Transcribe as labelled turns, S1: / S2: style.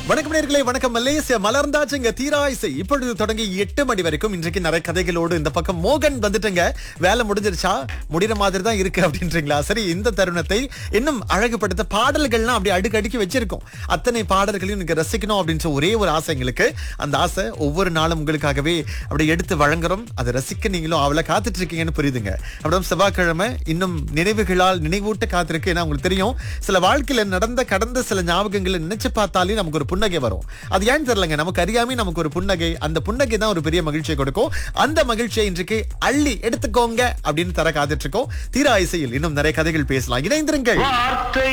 S1: வணக்கம் நேர்களே வணக்கம் மலேசியா மலர்ந்தாச்சுங்க தீராயிசை இப்பொழுது தொடங்கி எட்டு மணி வரைக்கும் இன்றைக்கு நிறைய கதைகளோடு இந்த பக்கம் மோகன் வந்துட்டுங்க வேலை முடிஞ்சிருச்சா முடிகிற மாதிரி தான் இருக்கு அப்படின்றீங்களா சரி இந்த தருணத்தை இன்னும் அழகுபடுத்த பாடல்கள்லாம் அப்படி அடுக்கு அடுக்கி வச்சிருக்கோம் அத்தனை பாடல்களையும் நீங்க ரசிக்கணும் அப்படின்ற ஒரே ஒரு ஆசை எங்களுக்கு அந்த ஆசை ஒவ்வொரு நாளும் உங்களுக்காகவே அப்படி எடுத்து வழங்குறோம் அதை ரசிக்க நீங்களும் அவளை காத்துட்டு இருக்கீங்கன்னு புரியுதுங்க அப்படியே செவ்வாய்க்கிழமை இன்னும் நினைவுகளால் நினைவூட்ட காத்திருக்கு ஏன்னா உங்களுக்கு தெரியும் சில வாழ்க்கையில நடந்த கடந்த சில ஞாபகங்களை நினைச்சு பார்த்தாலே நமக்கு ஒரு புன்னகை வரும் அது ஏன்னு தெரியலங்க நமக்கு அறியாமே நமக்கு ஒரு புன்னகை அந்த புன்னகை தான் ஒரு பெரிய மகிழ்ச்சியை கொடுக்கும் அந்த மகிழ்ச்சியை இன்றைக்கு அள்ளி எடுத்துக்கோங்க அப்படின்னு தர காத்துட்டு இருக்கோம் தீரா இசையில் இன்னும் நிறைய கதைகள் பேசலாம் இணைந்திருங்கள்
S2: வார்த்தை